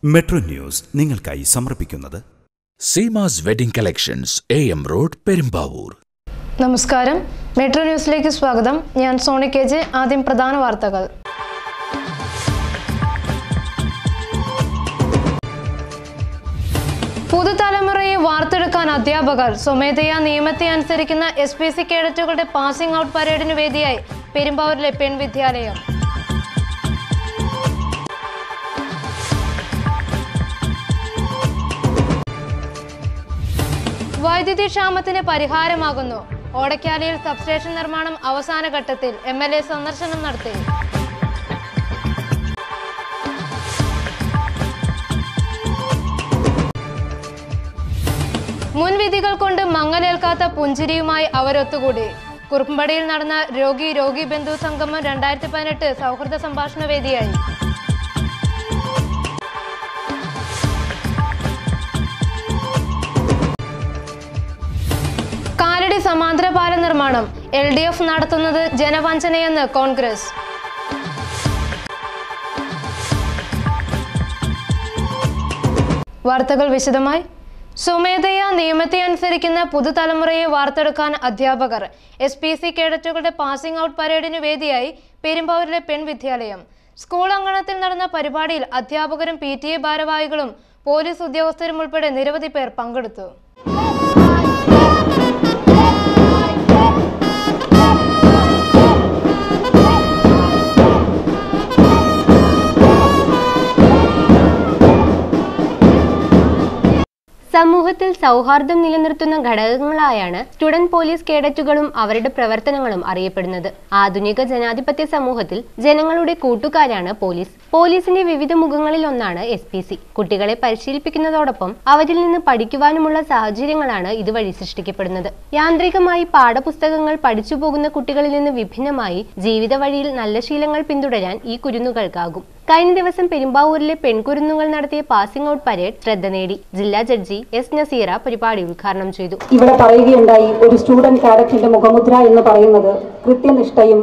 metro news നിങ്ങൾക്കായി സമർപ്പിക്കുന്നത് Seemas wedding collections A M road Perumbavoor നമസ്കാരം മെട്രോ ന്യൂസിലേക്ക് സ്വാഗതം ഞാൻ സോണി കെ ജെ ആദ്യം പ്രധാന വാർത്തകൾ പുതുതലമുറയെ വാർത്തെടുക്കാൻ അധ്യാപകർ സ്വമേധയാ നിയമത്തെ അനുസരിക്കുന്ന എസ് പി സി കേഡറ്റുകളുടെ പാസിംഗ് ഔട്ട് പരേഡിന് വേദിയായി പെരുമ്പാവൂരിലെ പെൺവിദ്യാലയം വൈദ്യുതി ക്ഷാമത്തിന് പരിഹാരമാകുന്നു ഓടക്കാലിയിൽ സബ്സ്റ്റേഷൻ നിർമ്മാണം അവസാന ഘട്ടത്തിൽ എം എൽ എ സന്ദർശനം നടത്തി മുൻവിധികൾ കൊണ്ട് മങ്ങലേൽക്കാത്ത പുഞ്ചിരിയുമായി അവരൊത്തുകൂടി കുറുമ്പടിയിൽ നടന്ന രോഗി രോഗി ബന്ധു സംഗമം രണ്ടായിരത്തി പതിനെട്ട് സൗഹൃദ സംഭാഷണ വേദിയായി കാലടി സമാന്തര പാല നിർമ്മാണം എൽ ഡി എഫ് നടത്തുന്നത് ജനവഞ്ചനയെന്ന് കോൺഗ്രസ് വാർത്തകൾ വിശദമായി സ്വമേധയാ നിയമത്തെ അനുസരിക്കുന്ന പുതുതലമുറയെ വാർത്തെടുക്കാൻ അധ്യാപകർ എസ് പി സി കേഡറ്റുകളുടെ പാസിംഗ് ഔട്ട് പരേഡിന് വേദിയായി പെരുമ്പാവൂരിലെ പെൺവിദ്യാലയം സ്കൂൾ അങ്കണത്തിൽ നടന്ന പരിപാടിയിൽ അധ്യാപകരും പി ടി എ ഭാരവാഹികളും പോലീസ് ഉദ്യോഗസ്ഥരും ഉൾപ്പെടെ നിരവധി പേർ പങ്കെടുത്തു സമൂഹത്തിൽ സൗഹാർദ്ദം നിലനിർത്തുന്ന ഘടകങ്ങളായാണ് സ്റ്റുഡന്റ് പോലീസ് കേഡറ്റുകളും അവരുടെ പ്രവർത്തനങ്ങളും അറിയപ്പെടുന്നത് ആധുനിക ജനാധിപത്യ സമൂഹത്തിൽ ജനങ്ങളുടെ കൂട്ടുകാരാണ് പോലീസ് പോലീസിന്റെ വിവിധ മുഖങ്ങളിൽ ഒന്നാണ് എസ് പി സി കുട്ടികളെ പരിശീലിപ്പിക്കുന്നതോടൊപ്പം അവരിൽ നിന്ന് പഠിക്കുവാനുമുള്ള സാഹചര്യങ്ങളാണ് ഇതുവഴി സൃഷ്ടിക്കപ്പെടുന്നത് യാന്ത്രികമായി പാഠപുസ്തകങ്ങൾ പഠിച്ചു പോകുന്ന കുട്ടികളിൽ നിന്ന് വിഭിന്നമായി ജീവിത വഴിയിൽ നല്ല ശീലങ്ങൾ പിന്തുടരാൻ ഈ കുരുന്നുകൾക്കാകും കഴിഞ്ഞ ദിവസം പെരുമ്പാവൂരിലെ പെൺകുരുന്നുകൾ നടത്തിയ പാസിംഗ് ഔട്ട് പരേഡ് ശ്രദ്ധ നേടി ജില്ലാ ജഡ്ജി എസ് നസീറ പരിപാടി ഉദ്ഘാടനം ചെയ്തു ഇവിടെ പറയുകയുണ്ടായി ഒരു സ്റ്റുഡന്റ് കാഡറ്റിന്റെ മുഖമുദ്ര എന്ന് പറയുന്നത് കൃത്യനിഷ്ഠയും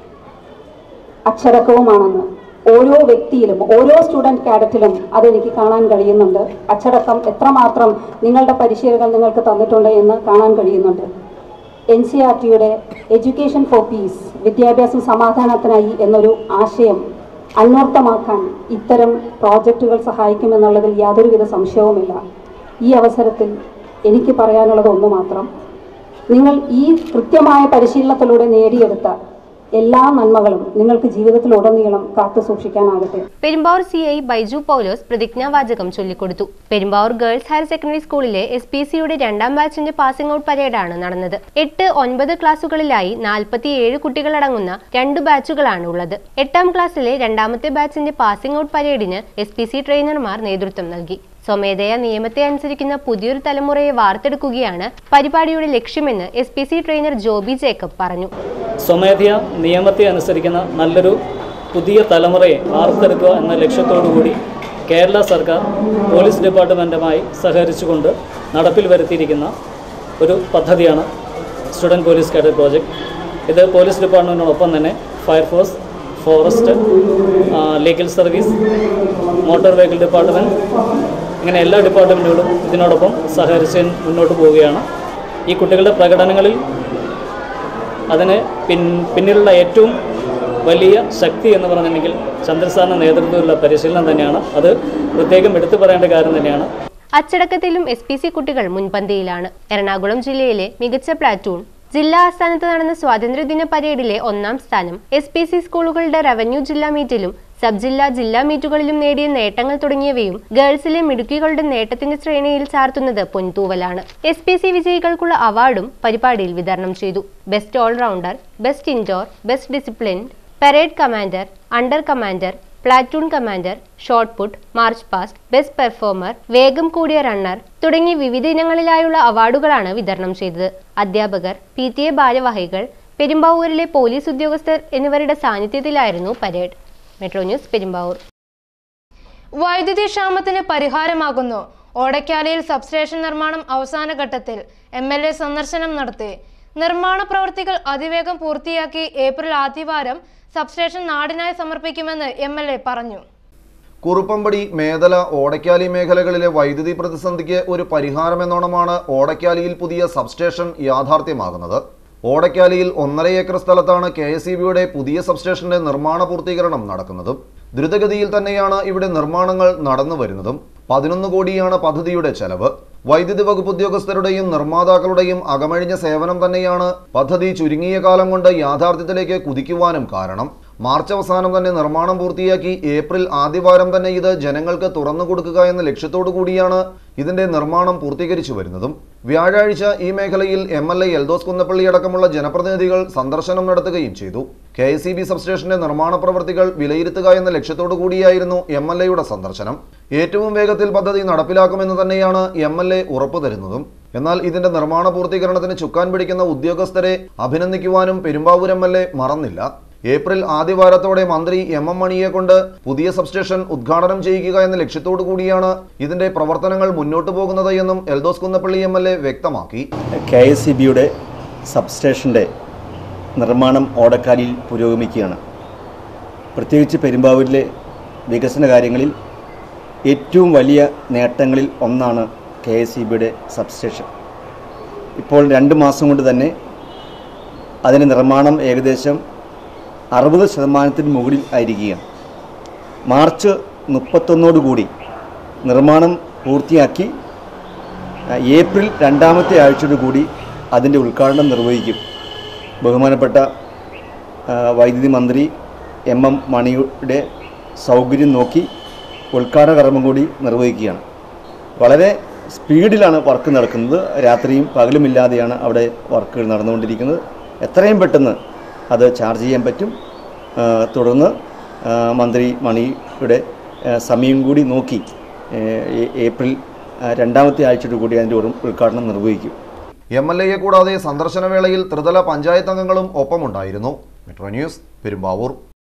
അച്ചടക്കവുമാണെന്ന് ഓരോ വ്യക്തിയിലും ഓരോ സ്റ്റുഡന്റ് കാഡറ്റിലും അതെനിക്ക് കാണാൻ കഴിയുന്നുണ്ട് അച്ചടക്കം എത്രമാത്രം നിങ്ങളുടെ പരിശീലകർ നിങ്ങൾക്ക് തന്നിട്ടുണ്ട് എന്ന് കാണാൻ കഴിയുന്നുണ്ട് എൻ സി ആർ ടിയുടെ എഡ്യൂക്കേഷൻ ഫോർ പീസ് വിദ്യാഭ്യാസം സമാധാനത്തിനായി എന്നൊരു ആശയം അന്വർത്ഥമാക്കാൻ ഇത്തരം പ്രോജക്റ്റുകൾ സഹായിക്കുമെന്നുള്ളതിൽ യാതൊരുവിധ സംശയവുമില്ല ഈ അവസരത്തിൽ എനിക്ക് പറയാനുള്ളത് ഒന്ന് മാത്രം നിങ്ങൾ ഈ കൃത്യമായ പരിശീലനത്തിലൂടെ നേടിയെടുത്ത എല്ലാ നന്മകളും നിങ്ങൾക്ക് ജീവിതത്തിലുടനീളം കാത്തു സൂക്ഷിക്കാനാകട്ടെ പെരുമ്പാവൂർ സി ഐ ബൈജു പൗലോസ് പ്രതിജ്ഞാവാചകം ചൊല്ലിക്കൊടുത്തു പെരുമ്പാവൂർ ഗേൾസ് ഹയർ സെക്കൻഡറി സ്കൂളിലെ എസ് പി സിയുടെ രണ്ടാം ബാച്ചിന്റെ പാസിംഗ് ഔട്ട് പരേഡാണ് നടന്നത് എട്ട് ഒൻപത് ക്ലാസുകളിലായി നാൽപ്പത്തിയേഴ് കുട്ടികളടങ്ങുന്ന രണ്ട് ബാച്ചുകളാണ് ഉള്ളത് എട്ടാം ക്ലാസ്സിലെ രണ്ടാമത്തെ ബാച്ചിന്റെ പാസിംഗ് ഔട്ട് പരേഡിന് എസ് പി സി ട്രെയിനർമാർ നേതൃത്വം നൽകി സ്വമേധയാ നിയമത്തെ അനുസരിക്കുന്ന പുതിയൊരു തലമുറയെ വാർത്തെടുക്കുകയാണ് പരിപാടിയുടെ ലക്ഷ്യമെന്ന് S P C trainer Joby Jacob പറഞ്ഞു സ്വമേധയാ നിയമത്തെ അനുസരിക്കുന്ന നല്ലൊരു പുതിയ തലമുറയെ വാർത്തെടുക്കുക എന്ന ലക്ഷ്യത്തോടുകൂടി കേരള സർക്കാർ പോലീസ് ഡിപ്പാർട്ട്മെൻറ്റുമായി സഹകരിച്ചുകൊണ്ട് നടപ്പിൽ വരുത്തിയിരിക്കുന്ന ഒരു പദ്ധതിയാണ് സ്റ്റുഡൻറ് പോലീസ് കാഡറ്റ് പ്രോജക്റ്റ് ഇത് പോലീസ് ഡിപ്പാർട്ട്മെൻറ്റിനോടൊപ്പം തന്നെ fire force forest legal service motor vehicle department ഇങ്ങനെ എല്ലാ ഡിപ്പാർട്ട്മെൻറ്റുകളും ഇതിനോടൊപ്പം സഹകരിച്ച് മുന്നോട്ട് പോവുകയാണ് ഈ കുട്ടികളുടെ പ്രകടനങ്ങളിൽ അതിന് പിൻ പിന്നിലുള്ള ഏറ്റവും വലിയ ശക്തി എന്ന് പറഞ്ഞിട്ടുണ്ടെങ്കിൽ ചന്ദ്രസാറിൻ്റെ നേതൃത്വത്തിലുള്ള പരിശീലനം തന്നെയാണ് അത് പ്രത്യേകം എടുത്തു പറയേണ്ട കാര്യം തന്നെയാണ് അച്ചടക്കത്തിലും എസ് പി സി കുട്ടികൾ മുൻപന്തിയിലാണ് എറണാകുളം ജില്ലയിലെ മികച്ച പ്ലാറ്റൂൺ ജില്ലാ ആസ്ഥാനത്ത് നടന്ന സ്വാതന്ത്ര്യദിന പരേഡിലെ ഒന്നാം സ്ഥാനം എസ് പി സി സ്കൂളുകളുടെ റവന്യൂ ജില്ലാ മീറ്റിലും സബ് ജില്ലാ ജില്ലാ മീറ്റുകളിലും നേടിയ നേട്ടങ്ങൾ തുടങ്ങിയവയും ഗേൾസിലെ മിടുക്കികളുടെ നേട്ടത്തിന്റെ ശ്രേണിയിൽ ചാർത്തുന്നത് പൊൻതൂവലാണ് എസ് പി സി വിജയികൾക്കുള്ള അവാർഡും പരിപാടിയിൽ വിതരണം ചെയ്തു best all rounder best indoor best discipline parade commander under commander platoon commander shot put march past best performer വേഗം കൂടിയ റണ്ണർ തുടങ്ങി വിവിധ ഇനങ്ങളിലായുള്ള അവാർഡുകളാണ് വിതരണം ചെയ്തത് അധ്യാപകർ പി ടി എ ഭാരവാഹികൾ പെരുമ്പാവൂരിലെ പോലീസ് ഉദ്യോഗസ്ഥർ എന്നിവരുടെ സാന്നിധ്യത്തിലായിരുന്നു പരേഡ് മെട്രോ ന്യൂസ് പെരുമ്പാവൂർ വൈദ്യുതി ക്ഷാമത്തിന് പരിഹാരമാകുന്നു ഓടക്കാലയിൽ സബ്സ്റ്റേഷൻ നിർമ്മാണം അവസാന ഘട്ടത്തിൽ എം എൽ എ സന്ദർശനം നടത്തി നിർമ്മാണ പ്രവൃത്തികൾ അതിവേഗം പൂർത്തിയാക്കി ഏപ്രിൽ ആദ്യവാരം സബ്സ്റ്റേഷൻ നാടിനായി സമർപ്പിക്കുമെന്ന് എം എൽ എ പറഞ്ഞു കുറുപ്പമ്പടി മേദല ഓടക്കാലി മേഖലകളിലെ വൈദ്യുതി പ്രതിസന്ധിക്ക് ഒരു പരിഹാരമെന്നോണമാണ് ഓടക്കാലിയിൽ പുതിയ സബ്സ്റ്റേഷൻ യാഥാർത്ഥ്യമാകുന്നത് ഓടക്കാലിയിൽ ഒന്നര ഏക്കർ സ്ഥലത്താണ് കെ എസ് ഇ ബിയുടെ പുതിയ സബ്സ്റ്റേഷന്റെ നിർമ്മാണ പൂർത്തീകരണം നടക്കുന്നതും ദ്രുതഗതിയിൽ തന്നെയാണ് ഇവിടെ നിർമ്മാണങ്ങൾ നടന്നു വരുന്നതും പതിനൊന്ന് കോടിയാണ് പദ്ധതിയുടെ ചെലവ് വൈദ്യുതി വകുപ്പ് ഉദ്യോഗസ്ഥരുടെയും നിർമ്മാതാക്കളുടെയും അകമഴിഞ്ഞ സേവനം തന്നെയാണ് പദ്ധതി ചുരുങ്ങിയ കാലം കൊണ്ട് യാഥാർത്ഥ്യത്തിലേക്ക് കുതിക്കുവാനും കാരണം മാർച്ച് അവസാനം തന്നെ നിർമ്മാണം പൂർത്തിയാക്കി ഏപ്രിൽ ആദ്യവാരം തന്നെ ഇത് ജനങ്ങൾക്ക് തുറന്നു കൊടുക്കുക എന്ന ലക്ഷ്യത്തോടു കൂടിയാണ് ഇതിന്റെ നിർമ്മാണം പൂർത്തീകരിച്ചു വരുന്നതും വ്യാഴാഴ്ച ഈ മേഖലയിൽ M L A Eldhose Kunnappilly അടക്കമുള്ള ജനപ്രതിനിധികൾ സന്ദർശനം നടത്തുകയും ചെയ്തു കെ എസ് ഇ ബി സബ്സ്റ്റേഷന്റെ നിർമ്മാണ പ്രവർത്തികൾ വിലയിരുത്തുക എന്ന ലക്ഷ്യത്തോടു കൂടിയായിരുന്നു എം എൽ എയുടെ സന്ദർശനം ഏറ്റവും വേഗത്തിൽ പദ്ധതി നടപ്പിലാക്കുമെന്ന് തന്നെയാണ് എം എൽ എ ഉറപ്പു തരുന്നതും എന്നാൽ ഇതിന്റെ നിർമ്മാണ പൂർത്തീകരണത്തിന് ചുക്കാൻ പിടിക്കുന്ന ഉദ്യോഗസ്ഥരെ അഭിനന്ദിക്കുവാനും പെരുമ്പാവൂർ എം എൽ എ മറന്നില്ല ഏപ്രിൽ ആദ്യവാരത്തോടെ മന്ത്രി എം എം മണിയെ കൊണ്ട് പുതിയ സബ്സ്റ്റേഷൻ ഉദ്ഘാടനം ചെയ്യിക്കുക എന്ന ലക്ഷ്യത്തോടു കൂടിയാണ് ഇതിന്റെ പ്രവർത്തനങ്ങൾ മുന്നോട്ടു പോകുന്നത് എന്നും Eldhose Kunnappilly M L A വ്യക്തമാക്കി കെ എസ് സി ബിയുടെ സബ്സ്റ്റേഷൻ്റെ നിർമ്മാണം ഓടക്കാലിയിൽ പുരോഗമിക്കുകയാണ് പ്രത്യേകിച്ച് പെരുമ്പാവൂരിലെ വികസന കാര്യങ്ങളിൽ ഏറ്റവും വലിയ നേട്ടങ്ങളിൽ ഒന്നാണ് കെ എസ് സി ബിയുടെ സബ്സ്റ്റേഷൻ ഇപ്പോൾ രണ്ട് മാസം കൊണ്ട് തന്നെ അതിൻ്റെ നിർമ്മാണം ഏകദേശം അറുപത് ശതമാനത്തിന് മുകളിൽ ആയിരിക്കുകയാണ് മാർച്ച് മുപ്പത്തൊന്നോടുകൂടി നിർമ്മാണം പൂർത്തിയാക്കി ആ, ഏപ്രിൽ രണ്ടാമത്തെ ആഴ്ചയോടുകൂടി അതിൻ്റെ ഉദ്ഘാടനം നിർവഹിക്കും ബഹുമാനപ്പെട്ട ആ, വൈദ്യുതി മന്ത്രി എം എം മണിയുടെ സൗകര്യം നോക്കി ഉദ്ഘാടന കർമ്മം കൂടി നിർവഹിക്കുകയാണ് വളരെ സ്പീഡിലാണ് വർക്ക് നടക്കുന്നത് രാത്രിയും പകലുമില്ലാതെയാണ് അവിടെ വർക്കുകൾ നടന്നുകൊണ്ടിരിക്കുന്നത് എത്രയും പെട്ടെന്ന് അത് ചാർജ് ചെയ്യാൻ പറ്റും ആ, തുടർന്ന് ആ, മന്ത്രി മണിയുടെ ആ, സമയം കൂടി നോക്കി ഏ, ഏ- ഏപ്രിൽ ആ, രണ്ടാമത്തെ ആഴ്ചയോട് കൂടി അതിൻ്റെ ഉറ- ഉദ്ഘാടനം നിർവഹിക്കും എം എൽ എയെ കൂടാതെ സന്ദർശന വേളയിൽ ത്രിതല പഞ്ചായത്ത് അംഗങ്ങളും ഒപ്പമുണ്ടായിരുന്നു മെട്രോ ന്യൂസ് പെരുമ്പാവൂർ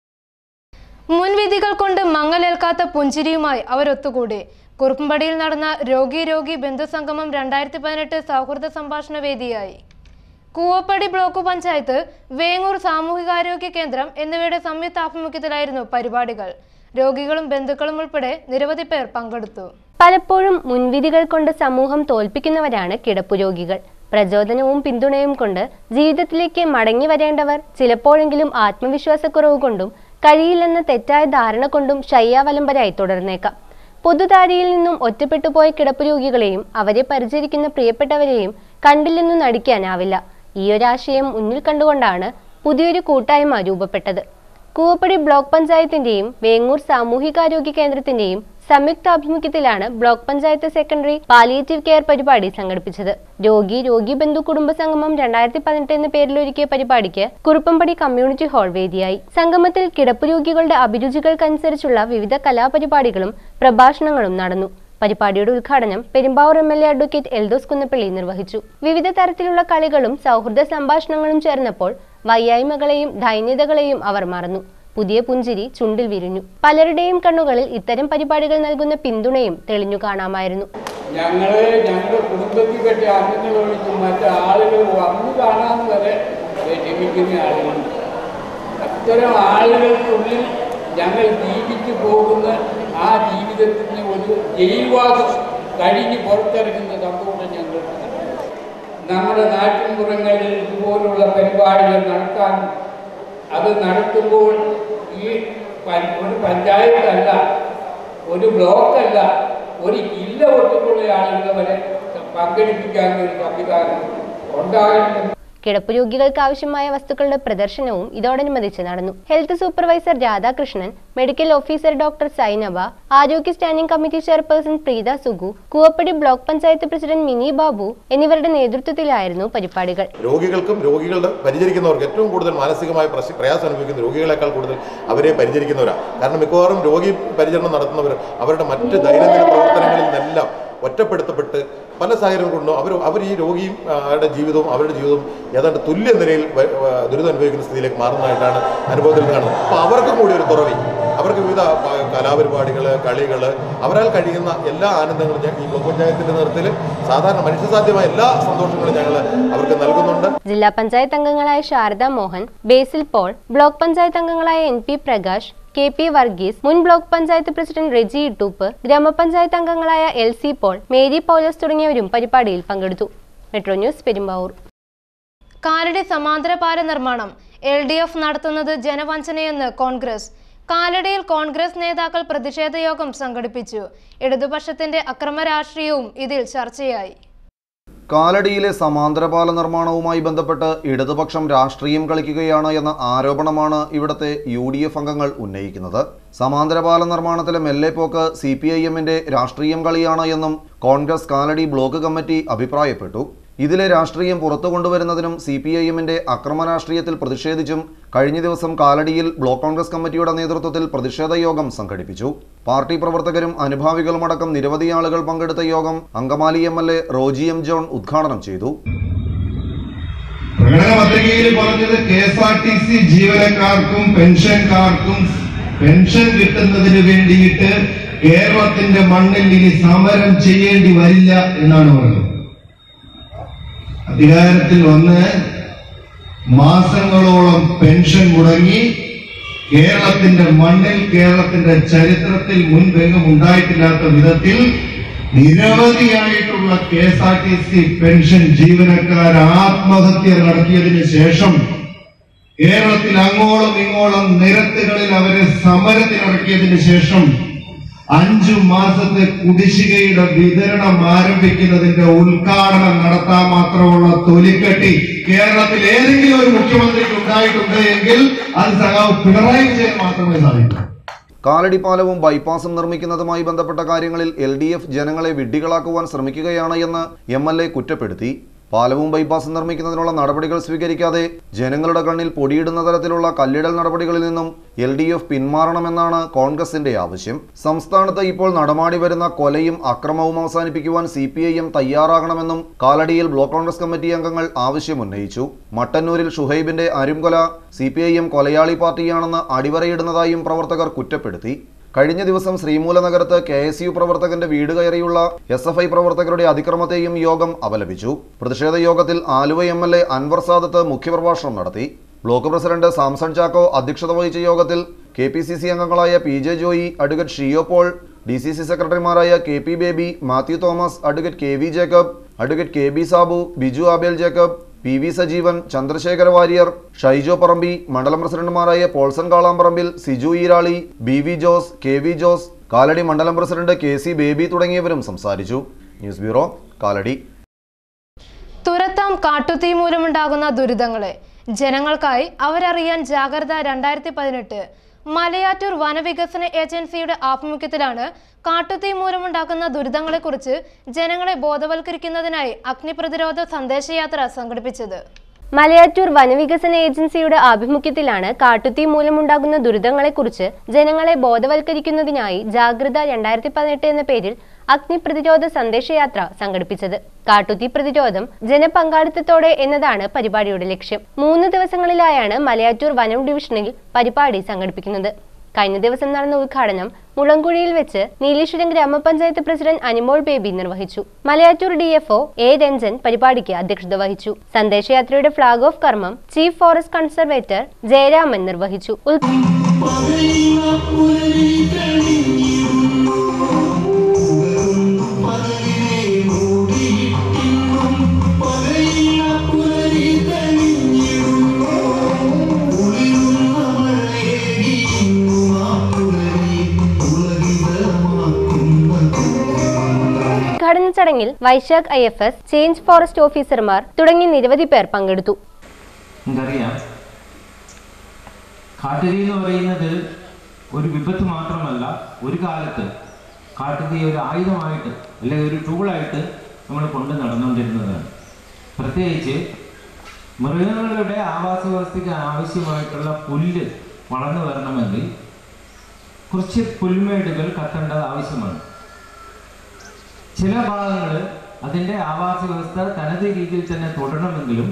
മുൻവിധികൾ കൊണ്ട് മങ്ങലേൽക്കാത്ത പുഞ്ചിരിയുമായി അവരൊത്തുകൂടി കുറുപ്പമ്പടിയിൽ നടന്ന രോഗി രോഗി ബന്ധുസംഗമം രണ്ടായിരത്തി പതിനെട്ട് സൗഹൃദ സംഭാഷണ വേദിയായി കൂവപ്പടി ബ്ലോക്ക് പഞ്ചായത്ത് വേങ്ങൂർ സാമൂഹികാരോഗ്യ കേന്ദ്രം എന്നിവയുടെ സംയുക്താഭിമുഖ്യത്തിലായിരുന്നു പരിപാടികൾ രോഗികളും ബന്ധുക്കളും ഉൾപ്പെടെ നിരവധി പേർ പങ്കെടുത്തു പലപ്പോഴും മുൻവിധികൾ കൊണ്ട് സമൂഹം തോൽപ്പിക്കുന്നവരാണ് കിടപ്പുരോഗികൾ പ്രചോദനവും പിന്തുണയും കൊണ്ട് ജീവിതത്തിലേക്ക് മടങ്ങി വരേണ്ടവർ ചിലപ്പോഴെങ്കിലും ആത്മവിശ്വാസക്കുറവ് കൊണ്ടും കഴിയില്ലെന്ന തെറ്റായ ധാരണ കൊണ്ടും ശയ്യാവലംബരായി തുടർന്നേക്കാം പൊതുധാരയിൽ നിന്നും ഒറ്റപ്പെട്ടുപോയ കിടപ്പുരോഗികളെയും അവരെ പരിചരിക്കുന്ന പ്രിയപ്പെട്ടവരെയും കണ്ടില്ലെന്നു നടിക്കാനാവില്ല ഈ ഒരാശയം മുന്നിൽ കണ്ടുകൊണ്ടാണ് പുതിയൊരു കൂട്ടായ്മ രൂപപ്പെട്ടത് കൂവപ്പടി ബ്ലോക്ക് പഞ്ചായത്തിന്റെയും വേങ്ങൂർ സാമൂഹികാരോഗ്യ കേന്ദ്രത്തിന്റെയും സംയുക്താഭിമുഖ്യത്തിലാണ് block panchayat secondary palliative care പരിപാടി സംഘടിപ്പിച്ചത് രോഗി രോഗി ബന്ധു കുടുംബ സംഗമം രണ്ടായിരത്തി പതിനെട്ട് എന്ന പേരിലൊരുക്കിയ പരിപാടിക്ക് കുറുപ്പമ്പടി കമ്മ്യൂണിറ്റി ഹാൾ വേദിയായി സംഗമത്തിൽ കിടപ്പ് രോഗികളുടെ അഭിരുചികൾക്കനുസരിച്ചുള്ള വിവിധ കലാപരിപാടികളും പ്രഭാഷണങ്ങളും നടന്നു പരിപാടിയുടെ ഉദ്ഘാടനം Perumbavoor M L A advocate Eldhose Kunnappilly നിർവഹിച്ചു വിവിധ തരത്തിലുള്ള കളികളും സൗഹൃദ സംഭാഷണങ്ങളും ചേർന്നപ്പോൾ വയ്യായ്മകളെയും ദൈന്യതകളെയും അവർ മറന്നു പുതിയ പുഞ്ചിരി ചുണ്ടിൽ വിരിഞ്ഞു പലരുടെയും കണ്ണുകളിൽ ഇത്തരം പരിപാടികൾ നൽകുന്ന പിന്തുണയും തെളിഞ്ഞു കാണാമായിരുന്നു ഞങ്ങള് ഞങ്ങളുടെ കുടുംബത്തിൽപ്പെട്ട അംഗങ്ങളൊഴിച്ചും മറ്റ് ആളുകൾ വന്നു കാണാൻ വരെ ക്ഷമിക്കുന്ന ആളുകളുണ്ട് അത്തരം ആളുകൾക്കുള്ളിൽ ഞങ്ങൾ ജീവിച്ചു പോകുന്ന ആ ജീവിതത്തിന് ഒരു ജയിൽവാസം കഴിഞ്ഞ് പുറത്തിറങ്ങുന്ന സംഭവം ഞങ്ങൾ നമ്മുടെ നാട്ടിൻപുറങ്ങളിൽ ഇതുപോലുള്ള പരിപാടികൾ നടത്താൻ അത് നടത്തുമ്പോൾ ഈ പ- ഒരു പഞ്ചായത്തല്ല ഒരു ബ്ലോക്കല്ല ഒരു ജില്ല ഒട്ടുള്ള ആളുകളെ വരെ പങ്കെടുപ്പിക്കാൻ ഒരു സംവിധാനം ഉണ്ടാകണം കിടപ്പ് രോഗികൾക്ക് ആവശ്യമായ വസ്തുക്കളുടെ പ്രദർശനവും ഇതോടനുബന്ധിച്ച് നടന്നു health supervisor Radhakrishnan medical officer doctor Zainaba ആരോഗ്യ standing committee chairperson Preetha Sugu Koovappady block panchayat president Mini Babu എന്നിവരുടെ നേതൃത്വത്തിലായിരുന്നു പരിപാടികൾ രോഗികൾക്കും രോഗികളുടെ പരിചരിക്കുന്നവർക്ക് ഏറ്റവും കൂടുതൽ മാനസികമായ പ്രശ് പ്രയാസം അനുഭവിക്കുന്ന രോഗികളെക്കാൾ കൂടുതൽ അവരെ പരിചരിക്കുന്നവരാണ് കാരണം മിക്കവാറും രോഗി പരിചരണം നടത്തുന്നവർ അവരുടെ മറ്റ് ദൈനംദിന പ്രവർത്തനങ്ങളിൽ നിന്നെല്ലാം ഒറ്റപ്പെടുത്തപ്പെട്ട് പല സാഹചര്യം കൊണ്ടും അവർ അവർ ഈ രോഗിയും ആ, അവരുടെ ജീവിതവും അവരുടെ ജീവിതവും ഏതാണ്ട് തുല്യ നിലയിൽ വ- വ- ദുരിതം അനുഭവിക്കുന്ന സ്ഥിതിയിലേക്ക് മാറുന്നതായിട്ടാണ് അനുഭവത്തിൽ കാണുന്നത് അപ്പോൾ അവർക്കും കൂടി ഒരു തുറവി അവർക്ക് വിവിധ പ- കലാപരിപാടികൾ കളികൾ അവരാൽ കഴിയുന്ന എല്ലാ ആനന്ദങ്ങളും ഞാൻ ഈ ബ്ലോക്ക് പഞ്ചായത്തിൻ്റെ നേതൃത്വത്തിൽ സാധാരണ മനുഷ്യസാധ്യമായ എല്ലാ സന്തോഷങ്ങളും ഞങ്ങൾ അവർക്ക് നൽകുന്നുണ്ട് ജില്ലാ പഞ്ചായത്ത് അംഗങ്ങളായ ശാരദ മോഹൻ ബേസിൽ പോൾ ബ്ലോക്ക് പഞ്ചായത്ത് അംഗങ്ങളായ N P Prakash K P Varghese മുൻ ബ്ലോക്ക് പഞ്ചായത്ത് പ്രസിഡന്റ് റെജി ഇട്ടൂപ്പ് ഗ്രാമപഞ്ചായത്ത് അംഗങ്ങളായ എൽ സി പോൾ മേരി പൗലോസ് തുടങ്ങിയവരും പരിപാടിയിൽ പങ്കെടുത്തു മെട്രോ ന്യൂസ് പെരുമ്പാവൂർ കാലടി സമാന്തര പാല നിർമ്മാണം എൽ ഡി എഫ് നടത്തുന്നത് ജനവഞ്ചനയെന്ന് കോൺഗ്രസ് കാലടിയിൽ കോൺഗ്രസ് നേതാക്കൾ പ്രതിഷേധ യോഗം സംഘടിപ്പിച്ചു ഇടതുപക്ഷത്തിന്റെ അക്രമ രാഷ്ട്രീയവും ഇതിൽ ചർച്ചയായി കാലടിയിലെ സമാന്തരപാല നിർമ്മാണവുമായി ബന്ധപ്പെട്ട് ഇടതുപക്ഷം രാഷ്ട്രീയം കളിക്കുകയാണ് എന്ന ആരോപണമാണ് ഇവിടുത്തെ യു ഡി എഫ് അംഗങ്ങൾ ഉന്നയിക്കുന്നത് സമാന്തരപാല നിർമ്മാണത്തിലെ മെല്ലെപ്പോക്ക് സി പി ഐ എമ്മിന്റെ രാഷ്ട്രീയം കളിയാണ് എന്നും കോൺഗ്രസ് കാലടി ബ്ലോക്ക് കമ്മിറ്റി അഭിപ്രായപ്പെട്ടു ഇതിലെ രാഷ്ട്രീയം പുറത്തു കൊണ്ടുവരുന്നതിനും സി പി ഐ എമ്മിന്റെ അക്രമ രാഷ്ട്രീയത്തിൽ പ്രതിഷേധിച്ചും കഴിഞ്ഞ ദിവസം കാലടിയിൽ ബ്ലോക്ക് കോൺഗ്രസ് കമ്മിറ്റിയുടെ നേതൃത്വത്തിൽ പ്രതിഷേധ യോഗം സംഘടിപ്പിച്ചു പാർട്ടി പ്രവർത്തകരും അനുഭാവികളുമടക്കം നിരവധി ആളുകൾ പങ്കെടുത്ത യോഗം Angamaly M L A Roji M John ഉദ്ഘാടനം ചെയ്തു പ്രകടന പത്രികയിൽ പറഞ്ഞത് K S R T C ജീവനക്കാർക്കും പെൻഷൻകാർക്കും പെൻഷൻ കിട്ടുന്നതിന് വേണ്ടിയിട്ട് കേരളത്തിന്റെ മണ്ണിൽ ഇനി സമരം ചെയ്യേണ്ടി വരില്ല എന്നാണ് പറഞ്ഞത് അധികാരത്തിൽ വന്ന് മാസങ്ങളോളം പെൻഷൻ മുടങ്ങി കേരളത്തിന്റെ മണ്ണിൽ കേരളത്തിന്റെ ചരിത്രത്തിൽ മുൻപെങ്ങും ഉണ്ടായിട്ടില്ലാത്ത വിധത്തിൽ നിരവധിയായിട്ടുള്ള K S R T C pension ജീവനക്കാർ ആത്മഹത്യ നടത്തിയതിന് ശേഷം കേരളത്തിൽ അങ്ങോളം ഇങ്ങോളം നിരത്തുകളിൽ അവരെ സമരത്തിനിറക്കിയതിന് ശേഷം അഞ്ചു മാസത്തെ കുടിശ്ശികയുടെ വിതരണം ആരംഭിക്കുന്നതിന്റെ ഉദ്ഘാടനം നടത്താൻ മാത്രമുള്ള തൊലിക്കെട്ടി കേരളത്തിൽ ഏതെങ്കിലും ഒരു മുഖ്യമന്ത്രിക്ക് ഉണ്ടായിട്ടുണ്ട് എങ്കിൽ അത് സഖാവ് പിണറായി വിജയൻ മാത്രമേ സാധിക്കൂ കാലടി പാലവും ബൈപ്പാസും നിർമ്മിക്കുന്നതുമായി ബന്ധപ്പെട്ട കാര്യങ്ങളിൽ എൽ ഡി എഫ് ജനങ്ങളെ വിഡ്ഢികളാക്കുവാൻ ശ്രമിക്കുകയാണ് എന്ന് എം എൽ എ കുറ്റപ്പെടുത്തി പാലവും ബൈപ്പാസും നിർമ്മിക്കുന്നതിനുള്ള നടപടികൾ സ്വീകരിക്കാതെ ജനങ്ങളുടെ കണ്ണിൽ പൊടിയിടുന്ന തരത്തിലുള്ള കല്ലിടൽ നടപടികളിൽ നിന്നും എൽ ഡി എഫ് പിന്മാറണമെന്നാണ് കോൺഗ്രസിന്റെ ആവശ്യം സംസ്ഥാനത്ത് ഇപ്പോൾ നടമാടി വരുന്ന കൊലയും അക്രമവും അവസാനിപ്പിക്കുവാൻ സി പി ഐ എം തയ്യാറാകണമെന്നും കാലടിയിൽ ബ്ലോക്ക് കോൺഗ്രസ് കമ്മിറ്റി അംഗങ്ങൾ ആവശ്യമുന്നയിച്ചു മട്ടന്നൂരിൽ ഷുഹൈബിന്റെ അരുംകൊല സി പി ഐ എം കൊലയാളി പാർട്ടിയാണെന്ന് അടിവരയിടുന്നതായും പ്രവർത്തകർ കുറ്റപ്പെടുത്തി കഴിഞ്ഞ ദിവസം ശ്രീമൂലനഗരത്ത് കെ എസ് യു പ്രവർത്തകന്റെ വീട് കയറിയുള്ള എസ് എഫ് ഐ പ്രവർത്തകരുടെ അതിക്രമത്തെയും യോഗം അപലപിച്ചു പ്രതിഷേധ യോഗത്തിൽ Aluva M L A Anwar Sadath മുഖ്യപ്രഭാഷണം നടത്തി ബ്ലോക്ക് പ്രസിഡന്റ് സാംസൺ ചാക്കോ അധ്യക്ഷത വഹിച്ച യോഗത്തിൽ കെ പി സി സി അംഗങ്ങളായ P J Joy advocate Shiyo Paul D C C സെക്രട്ടറിമാരായ K P Baby Mathew Thomas advocate K V Jacob advocate K B Sabu Biju Abel Jacob P V Sajeevan Chandrasekhara Warrier Shaijo Parambi മണ്ഡലം പ്രസിഡന്റുമാരായ Paulson Kalamparambil Siju Erali B V Jose K V Jose Kalady മണ്ഡലം പ്രസിഡന്റ് കെ സി ബേബി തുടങ്ങിയവരും സംസാരിച്ചു ന്യൂസ് ബ്യൂറോ കാലടി തുരത്താം കാട്ടുതീ മൂലമുണ്ടാകുന്ന ദുരിതങ്ങളെ ജനങ്ങൾക്കായി അവരറിയാൻ ജാഗ്രത രണ്ടായിരത്തി പതിനെട്ട് മലയാറ്റൂർ വനവികസന ഏജൻസിയുടെ ആഭിമുഖ്യത്തിലാണ് കാട്ടുതീ മൂലമുണ്ടാക്കുന്ന ദുരിതങ്ങളെക്കുറിച്ച് ജനങ്ങളെ ബോധവൽക്കരിക്കുന്നതിനായി അഗ്നിപ്രതിരോധ സന്ദേശയാത്ര സംഘടിപ്പിച്ചത് മലയാറ്റൂർ വനവികസന ഏജൻസിയുടെ ആഭിമുഖ്യത്തിലാണ് കാട്ടുതീ മൂലമുണ്ടാകുന്ന ദുരിതങ്ങളെക്കുറിച്ച് ജനങ്ങളെ ബോധവൽക്കരിക്കുന്നതിനായി ജാഗ്രത രണ്ടായിരത്തി പതിനെട്ട് എന്ന പേരിൽ അഗ്നി പ്രതിരോധ സന്ദേശയാത്ര സംഘടിപ്പിച്ചത് കാട്ടുതീ പ്രതിരോധം ജനപങ്കാളിത്തത്തോടെ എന്നതാണ് പരിപാടിയുടെ ലക്ഷ്യം മൂന്ന് ദിവസങ്ങളിലായാണ് മലയാറ്റൂർ വനം ഡിവിഷനിൽ പരിപാടി സംഘടിപ്പിക്കുന്നത് കഴിഞ്ഞ ദിവസം നടന്ന ഉദ്ഘാടനം മുളങ്കുഴിയിൽ വെച്ച് നീലേശ്വരം ഗ്രാമപഞ്ചായത്ത് പ്രസിഡന്റ് അനിമോൾ ബേബി നിർവഹിച്ചു Malayattoor D F A Ranjan പരിപാടിക്ക് അധ്യക്ഷത വഹിച്ചു സന്ദേശയാത്രയുടെ ഫ്ളാഗ് ഓഫ് കർമ്മം ചീഫ് ഫോറസ്റ്റ് കൺസർവേറ്റർ ജയരാമൻ നിർവഹിച്ചു ഉദ്- ഉദ്ഘാടന ചടങ്ങിൽ Vaishakh I F S change forest ഓഫീസർമാർ തുടങ്ങി നിരവധി പേർ പങ്കെടുത്തു നമുക്കറിയാം കാട്ടുതീ എന്ന് പറയുന്നത് ഒരു വിപത്ത് മാത്രമല്ല ഒരു കാലത്ത് കാട്ടുതീ ഒരു ആയുധമായിട്ട് അല്ലെങ്കിൽ ഒരു ടൂളായിട്ട് നമ്മൾ കൊണ്ട് നടന്നുകൊണ്ടിരുന്നതാണ് പ്രത്യേകിച്ച് മൃഗങ്ങളുടെ ആവാസ വ്യവസ്ഥയ്ക്ക് ആവശ്യമായിട്ടുള്ള പുല്ല് വളർന്നു വരണമെങ്കിൽ കുറച്ച് പുൽമേടുകൾ കത്തേണ്ടത് ആവശ്യമാണ് ചില ഭാഗങ്ങൾ അതിൻ്റെ ആവാസ വ്യവസ്ഥ തനത് രീതിയിൽ തന്നെ തുടരണമെങ്കിലും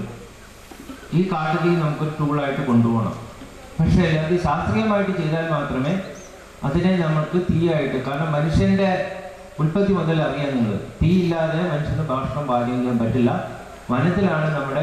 ഈ കാട്ടുതീ നമുക്കൊരു ടൂളായിട്ട് കൊണ്ടുപോകണം പക്ഷേ അത് ശാസ്ത്രീയമായിട്ട് ചെയ്താൽ മാത്രമേ അതിനെ നമുക്ക് തീയായിട്ട് കാരണം മനുഷ്യന്റെ ഉൽപ്പത്തി മുതൽ അറിയാൻ നിങ്ങൾ തീയില്ലാതെ മനുഷ്യന് ഭക്ഷണം പാചകം ചെയ്യാൻ പറ്റില്ല വനത്തിലാണ് നമ്മുടെ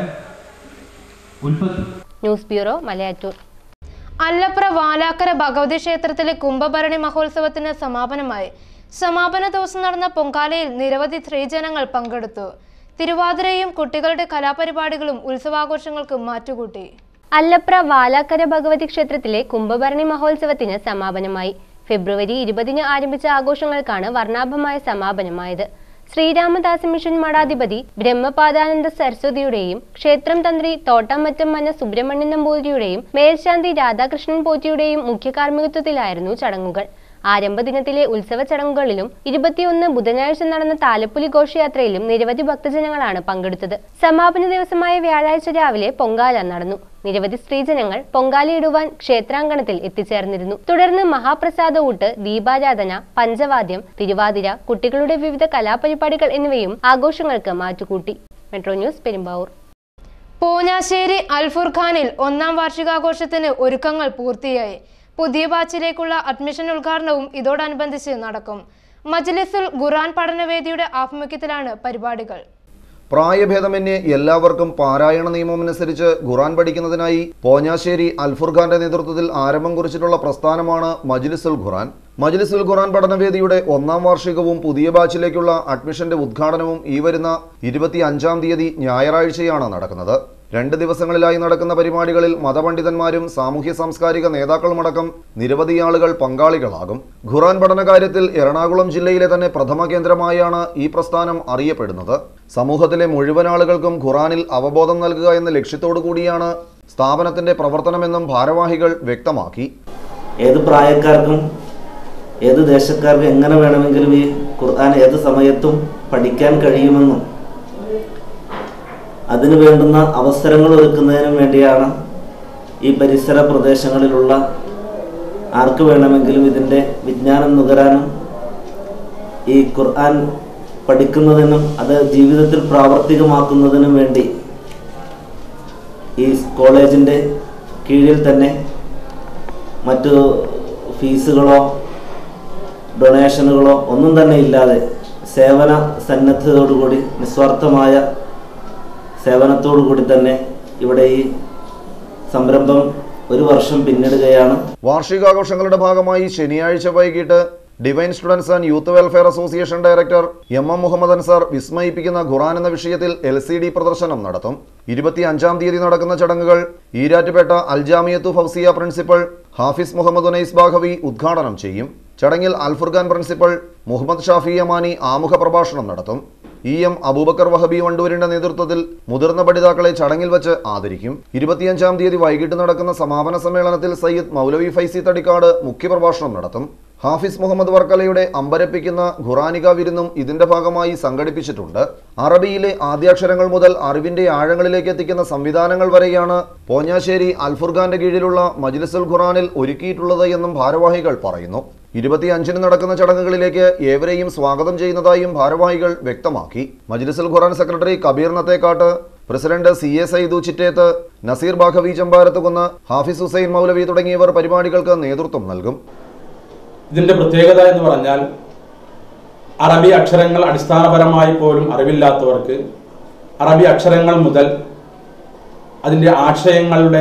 ഉൽപ്പത്തി ന്യൂസ് ബ്യൂറോ മലയാറ്റൂർ അല്ലപ്ര വാലാക്കര ഭഗവതി ക്ഷേത്രത്തിലെ കുംഭഭരണി മഹോത്സവത്തിന് സമാപനമായി സമാപന ദിവസം നടന്ന പൊങ്കാലയിൽ നിരവധി സ്ത്രീജനങ്ങൾ പങ്കെടുത്തു തിരുവാതിരയും കുട്ടികളുടെ കലാപരിപാടികളും ഉത്സവാഘോഷങ്ങൾക്ക് മാറ്റുകൂട്ടി അല്ലപ്ര വാലാക്കര ഭഗവതി ക്ഷേത്രത്തിലെ കുംഭഭരണി മഹോത്സവത്തിന് സമാപനമായി ഫെബ്രുവരി ഇരുപതിന് ആരംഭിച്ച ആഘോഷങ്ങൾക്കാണ് വർണ്ണാഭമായ സമാപനമായത് ശ്രീരാമദാസ മിഷൻ മഠാധിപതി ബ്രഹ്മപാദാനന്ദ സരസ്വതിയുടെയും ക്ഷേത്രം തന്ത്രി തോട്ടമറ്റം മന സുബ്രഹ്മണ്യൻ നമ്പൂതിരിയുടെയും മേൽശാന്തി രാധാകൃഷ്ണൻ പോറ്റിയുടെയും മുഖ്യ കാർമ്മികത്വത്തിലായിരുന്നു ചടങ്ങുകൾ ആരംഭ ദിനത്തിലെ ഉത്സവ ചടങ്ങുകളിലും ഇരുപത്തിയൊന്ന് ബുധനാഴ്ച നടന്ന താലപ്പൊലി ഘോഷയാത്രയിലും നിരവധി ഭക്തജനങ്ങളാണ് പങ്കെടുത്തത് സമാപന ദിവസമായ വ്യാഴാഴ്ച രാവിലെ പൊങ്കാല നടന്നു നിരവധി സ്ത്രീജനങ്ങൾ പൊങ്കാലയിടുവാൻ ക്ഷേത്രാങ്കണത്തിൽ എത്തിച്ചേർന്നിരുന്നു തുടർന്ന് മഹാപ്രസാദ ഊട്ട് ദീപാരാധന പഞ്ചവാദ്യം തിരുവാതിര കുട്ടികളുടെ വിവിധ കലാപരിപാടികൾ എന്നിവയും ആഘോഷങ്ങൾക്ക് മാറ്റുകൂട്ടി മെട്രോ ന്യൂസ് പെരുമ്പാവൂർ പൂഞ്ഞാശ്ശേരി അൽഫുർഖാനിൽ ഒന്നാം വാർഷികാഘോഷത്തിന് ഒരുക്കങ്ങൾ പൂർത്തിയായി പുതിയ ബാച്ചിലേക്കുള്ള അഡ്മിഷൻ ഉദ്ഘാടനവും ഇതോടനുബന്ധിച്ച് നടക്കും മജ്ലിസുൽ ഖുറാൻ പഠനവേദിയുടെ ആഭിമുഖ്യത്തിലാണ് പരിപാടികൾ പ്രായഭേദമന്യേ എല്ലാവർക്കും പാരായണ നിയമമനുസരിച്ച് ഖുറാൻ പഠിക്കുന്നതിനായി പോഞ്ഞാശ്ശേരി അൽഫുർഖാന്റെ നേതൃത്വത്തിൽ ആരംഭം കുറിച്ചിട്ടുള്ള പ്രസ്ഥാനമാണ് മജ്ലിസുൽ ഖുറാൻ മജ്ലിസുൽ ഖുറാൻ പഠനവേദിയുടെ ഒന്നാം വാർഷികവും പുതിയ ബാച്ചിലേക്കുള്ള അഡ്മിഷന്റെ ഉദ്ഘാടനവും ഈ വരുന്ന ഇരുപത്തി അഞ്ചാം തീയതി ഞായറാഴ്ചയാണ് നടക്കുന്നത് രണ്ട് ദിവസങ്ങളിലായി നടക്കുന്ന പരിപാടികളിൽ മതപണ്ഡിതന്മാരും സാമൂഹ്യ സാംസ്കാരിക നേതാക്കളുമടക്കം നിരവധി ആളുകൾ പങ്കാളികളാകും ഖുറാൻ പഠന കാര്യത്തിൽ എറണാകുളം ജില്ലയിലെ തന്നെ പ്രഥമ കേന്ദ്രമായാണ് ഈ പ്രസ്ഥാനം അറിയപ്പെടുന്നത് സമൂഹത്തിലെ മുഴുവൻ ആളുകൾക്കും ഖുറാനിൽ അവബോധം നൽകുക എന്ന ലക്ഷ്യത്തോടു കൂടിയാണ് സ്ഥാപനത്തിന്റെ പ്രവർത്തനമെന്നും ഭാരവാഹികൾ വ്യക്തമാക്കി ഏത് പ്രായക്കാർക്കും ഏത് ദേശക്കാർക്കും എങ്ങനെ വേണമെങ്കിലും ഈ ഖുർആൻ ഏത് സമയത്തും പഠിക്കാൻ കഴിയുമെന്നും അതിനു വേണ്ടുന്ന അവസരങ്ങൾ ഒരുക്കുന്നതിനും വേണ്ടിയാണ് ഈ പരിസര പ്രദേശങ്ങളിലുള്ള ആർക്ക് വേണമെങ്കിലും ഇതിൻ്റെ വിജ്ഞാനം നുകരാനും ഈ ഖുർആൻ പഠിക്കുന്നതിനും അത് ജീവിതത്തിൽ പ്രാവർത്തികമാക്കുന്നതിനും വേണ്ടി ഈ കോളേജിൻ്റെ കീഴിൽ തന്നെ മറ്റു ഫീസുകളോ ഡൊണേഷനുകളോ ഒന്നും തന്നെ ഇല്ലാതെ സേവന സന്നദ്ധതയോടുകൂടി നിസ്വാർത്ഥമായ സേവനത്തോടു കൂടി തന്നെ ഇവിടെ ഈ സംരംഭം ഒരു വർഷം പിന്നിടുകയാണ് വാർഷികാഘോഷങ്ങളുടെ ഭാഗമായി ശനിയാഴ്ച വൈകിട്ട് divine students and youth welfare association director M M Muhammad Ansar വിസ്മയിപ്പിക്കുന്ന ഖുറാൻ എന്ന വിഷയത്തിൽ എൽ സി ഡി പ്രദർശനം നടത്തും ഇരുപത്തി അഞ്ചാം തീയതി നടക്കുന്ന ചടങ്ങുകൾ ഈരാറ്റുപേട്ട അൽജാമിയത്തു ഫൗസിയ പ്രിൻസിപ്പൽ ഹാഫിസ് മുഹമ്മദ് ഉനൈസ് ബാഖവി ഉദ്ഘാടനം ചെയ്യും ചടങ്ങിൽ അൽഫുർഖാൻ പ്രിൻസിപ്പൽ മുഹമ്മദ് ഷാഫി അമാനി ആമുഖ പ്രഭാഷണം നടത്തും ഇ എം അബൂബക്കർ വഹബി വണ്ടൂരിന്റെ നേതൃത്വത്തിൽ മുതിർന്ന പഠിതാക്കളെ ചടങ്ങിൽ വെച്ച് ആദരിക്കും ഇരുപത്തിയഞ്ചാം തീയതി വൈകിട്ട് നടക്കുന്ന സമാപന സമ്മേളനത്തിൽ സയ്യിദ് മൗലവി ഫൈസി തടിക്കാട് മുഖ്യപ്രഭാഷണം നടത്തും ഹാഫിസ് മുഹമ്മദ് വർക്കലയുടെ അമ്പരപ്പിക്കുന്ന ഖുറാനിക വിരുന്നും ഇതിന്റെ ഭാഗമായി സംഘടിപ്പിച്ചിട്ടുണ്ട് അറബിയിലെ ആദ്യാക്ഷരങ്ങൾ മുതൽ അറിവിന്റെ ആഴങ്ങളിലേക്ക് എത്തിക്കുന്ന സംവിധാനങ്ങൾ വരെയാണ് പോഞ്ഞാശ്ശേരി അൽഫുർഖാന്റെ കീഴിലുള്ള മജ്ലിസുൽ ഖുറാനിൽ ഒരുക്കിയിട്ടുള്ളത് എന്നും ഭാരവാഹികൾ പറയുന്നു ഇരുപത്തിയഞ്ചിന് നടക്കുന്ന ചടങ്ങുകളിലേക്ക് ഏവരെയും സ്വാഗതം ചെയ്യുന്നതായും ഭാരവാഹികൾ വ്യക്തമാക്കി Majlisul Quran secretary Kabeer Nathekkattu president C A Saidu Chittethu Naseer Baqavi Chambarathukunnu Hafiz Hussain Moulavi തുടങ്ങിയവർ പരിപാടികൾക്ക് നേതൃത്വം നൽകും ഇതിന്റെ പ്രത്യേകത എന്ന് പറഞ്ഞാൽ അറബി അക്ഷരങ്ങൾ അടിസ്ഥാനപരമായി പോലും അറിവില്ലാത്തവർക്ക് അറബി അക്ഷരങ്ങൾ മുതൽ അതിൻ്റെ ആശയങ്ങളുടെ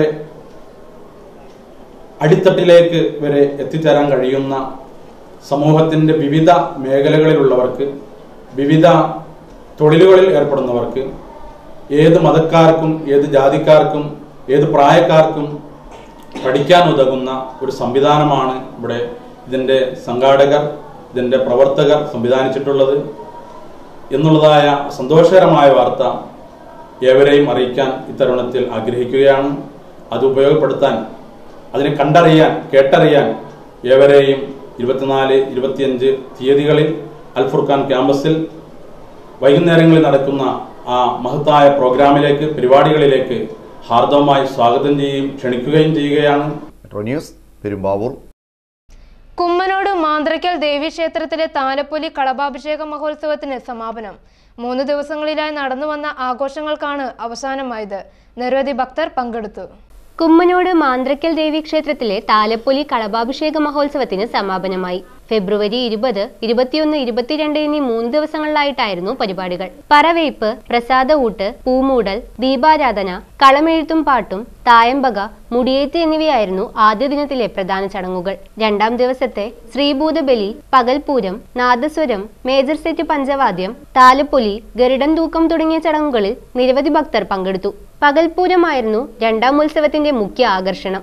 അടിത്തട്ടിലേക്ക് വരെ എത്തിച്ചേരാൻ കഴിയുന്ന സമൂഹത്തിൻ്റെ വിവിധ മേഖലകളിലുള്ളവർക്ക് വിവിധ തൊഴിലുകളിൽ ഏർപ്പെടുന്നവർക്ക് ഏത് മതക്കാർക്കും ഏത് ജാതിക്കാർക്കും ഏത് പ്രായക്കാർക്കും പഠിക്കാൻ ഉതകുന്ന ഒരു സംവിധാനമാണ് ഇവിടെ ഇതിൻ്റെ സംഘാടകർ ഇതിൻ്റെ പ്രവർത്തകർ സംവിധാനിച്ചിട്ടുള്ളത് എന്നുള്ളതായ സന്തോഷകരമായ വാർത്ത ഏവരെയും അറിയിക്കാൻ ഇത്തരുണത്തിൽ ആഗ്രഹിക്കുകയാണ് അത് ഉപയോഗപ്പെടുത്താൻ അതിനെ കണ്ടറിയാൻ കേട്ടറിയാൻ ഏവരെയും ഇരുപത്തിനാല് ഇരുപത്തിയഞ്ച് തീയതികളിൽ അൽഫുർഖാൻ ക്യാമ്പസിൽ വൈകുന്നേരങ്ങളിൽ നടക്കുന്ന ആ മഹത്തായ പ്രോഗ്രാമിലേക്ക് പരിപാടികളിലേക്ക് ഹാർദവമായി സ്വാഗതം ചെയ്യുകയും ക്ഷണിക്കുകയും ചെയ്യുകയാണ് മെട്രോ ന്യൂസ് പെരുമ്പാവൂർ കുമ്മനോട് മാന്ത്രയ്ക്കൽ ദേവീക്ഷേത്രത്തിലെ താലപ്പൊലി കളഭാഭിഷേക മഹോത്സവത്തിന് സമാപനം മൂന്ന് ദിവസങ്ങളിലായി നടന്നു വന്ന ആഘോഷങ്ങൾക്കാണ് അവസാനമായത് നിരവധി ഭക്തർ പങ്കെടുത്തു കുമ്മനോട് മാന്ത്രക്കൽ ദേവി ക്ഷേത്രത്തിലെ താലപ്പൊലി കളഭാഭിഷേക മഹോത്സവത്തിന് സമാപനമായി ഫെബ്രുവരി ഇരുപത് ഇരുപത്തിയൊന്ന് ഇരുപത്തിരണ്ട് എന്നീ മൂന്ന് ദിവസങ്ങളിലായിട്ടായിരുന്നു പരിപാടികൾ പറവയ്പ് പ്രസാദ ഊട്ട് പൂമൂടൽ ദീപാരാധന കളമെഴുത്തും പാട്ടും തായമ്പക മുടിയേറ്റ് എന്നിവയായിരുന്നു ആദ്യ ദിനത്തിലെ പ്രധാന ചടങ്ങുകൾ രണ്ടാം ദിവസത്തെ ശ്രീഭൂതബലി പകൽപൂരം നാദസ്വരം മേജർ സെറ്റ് പഞ്ചവാദ്യം താലപ്പൊലി ഗരുഡൻ തൂക്കം തുടങ്ങിയ ചടങ്ങുകളിൽ നിരവധി ഭക്തർ പങ്കെടുത്തു പകൽപൂരമായിരുന്നു രണ്ടാം ഉത്സവത്തിന്റെ മുഖ്യ ആകർഷണം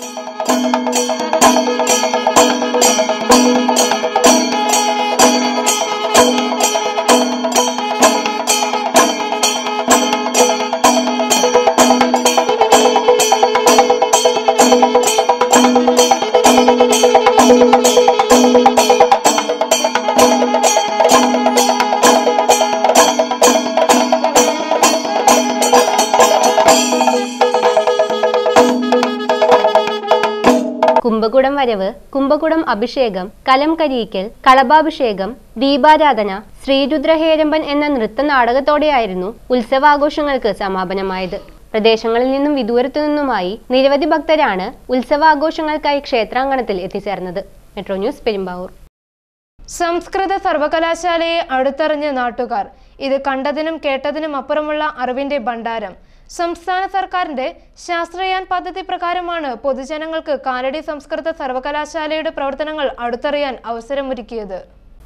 കുംഭകുടം വരവ് കുംഭകുടം അഭിഷേകം കലം കരിയിക്കൽ കളഭാഭിഷേകം ദീപാരാധന ശ്രീരുദ്രഹേരമ്പൻ എന്ന നൃത്ത നാടകത്തോടെയായിരുന്നു ഉത്സവാഘോഷങ്ങൾക്ക് സമാപനമായത് പ്രദേശങ്ങളിൽ നിന്നും വിദൂരത്തു നിന്നുമായി നിരവധി ഭക്തരാണ് ഉത്സവാഘോഷങ്ങൾക്കായി ക്ഷേത്രാങ്കണത്തിൽ എത്തിച്ചേർന്നത് മെട്രോ ന്യൂസ് പെരുമ്പാവൂർ സംസ്കൃത സർവകലാശാലയെ അടുത്തറിഞ്ഞ നാട്ടുകാർ ഇത് കണ്ടതിനും കേട്ടതിനും അപ്പുറമുള്ള അറിവിന്റെ ഭണ്ഡാരം സംസ്ഥാന സർക്കാരിന്റെ ശാസ്ത്രയാൻ പദ്ധതി പ്രകാരമാണ് പൊതുജനങ്ങൾക്ക് കാലടി സംസ്കൃത സർവകലാശാലയുടെ പ്രവർത്തനങ്ങൾ അടുത്തറിയാൻ അവസരമൊരുക്കിയത്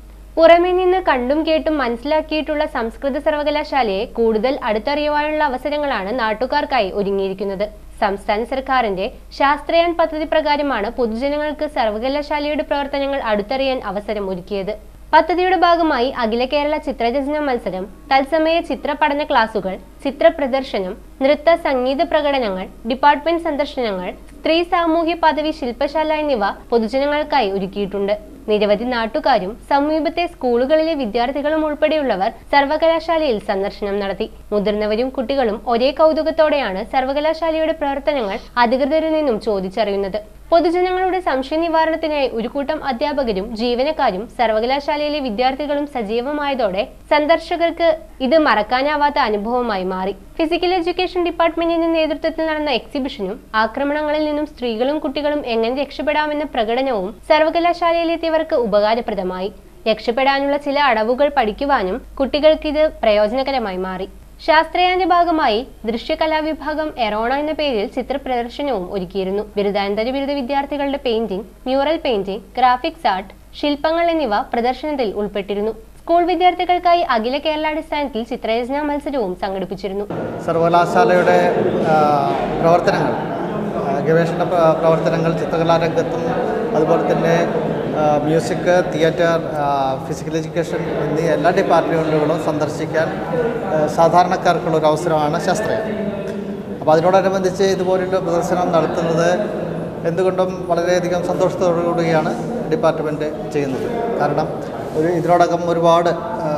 പുറമേ നിന്ന് കണ്ടും കേട്ടും മനസ്സിലാക്കിയിട്ടുള്ള സംസ്കൃത സർവകലാശാലയെ കൂടുതൽ അടുത്തറിയുവാനുള്ള അവസരങ്ങളാണ് നാട്ടുകാർക്കായി ഒരുങ്ങിയിരിക്കുന്നത് സംസ്ഥാന സർക്കാരിന്റെ ശാസ്ത്രയാൻ പദ്ധതി പ്രകാരമാണ് പൊതുജനങ്ങൾക്ക് സർവകലാശാലയുടെ പ്രവർത്തനങ്ങൾ അടുത്തറിയാൻ അവസരം ഒരുക്കിയത് പദ്ധതിയുടെ ഭാഗമായി അഖില കേരള ചിത്രരചന മത്സരം തത്സമയ ചിത്ര പഠന ക്ലാസുകൾ ചിത്ര പ്രദർശനം നൃത്ത സംഗീത പ്രകടനങ്ങൾ ഡിപ്പാർട്ട്മെന്റ് സന്ദർശനങ്ങൾ സ്ത്രീ സാമൂഹ്യ പദവി ശില്പശാല എന്നിവ പൊതുജനങ്ങൾക്കായി ഒരുക്കിയിട്ടുണ്ട് നിരവധി നാട്ടുകാരും സമീപത്തെ സ്കൂളുകളിലെ വിദ്യാർത്ഥികളും ഉൾപ്പെടെയുള്ളവർ സർവകലാശാലയിൽ സന്ദർശനം നടത്തി മുതിർന്നവരും കുട്ടികളും ഒരേ കൗതുകത്തോടെയാണ് സർവകലാശാലയുടെ പ്രവർത്തനങ്ങൾ അധികൃതരിൽ നിന്നും ചോദിച്ചറിയുന്നത് പൊതുജനങ്ങളുടെ സംശയ നിവാരണത്തിനായി ഒരു കൂട്ടം അധ്യാപകരും ജീവനക്കാരും സർവകലാശാലയിലെ വിദ്യാർത്ഥികളും സജീവമായതോടെ സന്ദർശകർക്ക് ഇത് മറക്കാനാവാത്ത അനുഭവമായി മാറി ഫിസിക്കൽ എഡ്യൂക്കേഷൻ ഡിപ്പാർട്ട്മെന്റിന്റെ നേതൃത്വത്തിൽ നടന്ന എക്സിബിഷനും ആക്രമണങ്ങളിൽ നിന്നും സ്ത്രീകളും കുട്ടികളും എങ്ങനെ രക്ഷപ്പെടാമെന്ന പ്രകടനവും സർവകലാശാലയിലെത്തിയവർക്ക് ഉപകാരപ്രദമായി രക്ഷപ്പെടാനുള്ള ചില അടവുകൾ പഠിക്കുവാനും കുട്ടികൾക്ക് ഇത് പ്രയോജനകരമായി മാറി ശാസ്ത്രയാന്റെ ഭാഗമായി ദൃശ്യകലാ വിഭാഗം എറോണ എന്ന പേരിൽ ചിത്ര പ്രദർശനവും ഒരുക്കിയിരുന്നു ബിരുദാനന്തര ബിരുദ വിദ്യാർത്ഥികളുടെ painting mural painting graphics art ശില്പങ്ങൾ എന്നിവ പ്രദർശനത്തിൽ ഉൾപ്പെട്ടിരുന്നു സ്കൂൾ വിദ്യാർത്ഥികൾക്കായി അഖില കേരളാടിസ്ഥാനത്തിൽ ചിത്രരചനാ മത്സരവും സംഘടിപ്പിച്ചിരുന്നു സർവകലാശാലയുടെ ആ, പ്രവർത്തനങ്ങൾ ആ, ഗവേഷണ പ്ര- പ്രവർത്തനങ്ങൾ ചിത്രകലാരംഗത്തും അതുപോലെ തന്നെ ആ, മ്യൂസിക് തിയേറ്റർ ആ, ഫിസിക്കൽ എഡ്യൂക്കേഷൻ എന്നീ എല്ലാ ഡിപ്പാർട്ട്മെൻറ്റുകളും സന്ദർശിക്കാൻ ആ, സാധാരണക്കാർക്കുള്ള ഒരു അവസരമാണ് ശാസ്ത്രയം അപ്പോൾ അതിനോടനുബന്ധിച്ച് ഇതുപോലുള്ള പ്രദർശനം നടത്തുന്നത് എന്തുകൊണ്ടും വളരെയധികം സന്തോഷത്തോടു കൂടിയാണ് ഡിപ്പാർട്ട്മെൻറ്റ് ചെയ്യുന്നത് കാരണം ഒരു ഇതിനോടകം ഒരുപാട് ആ,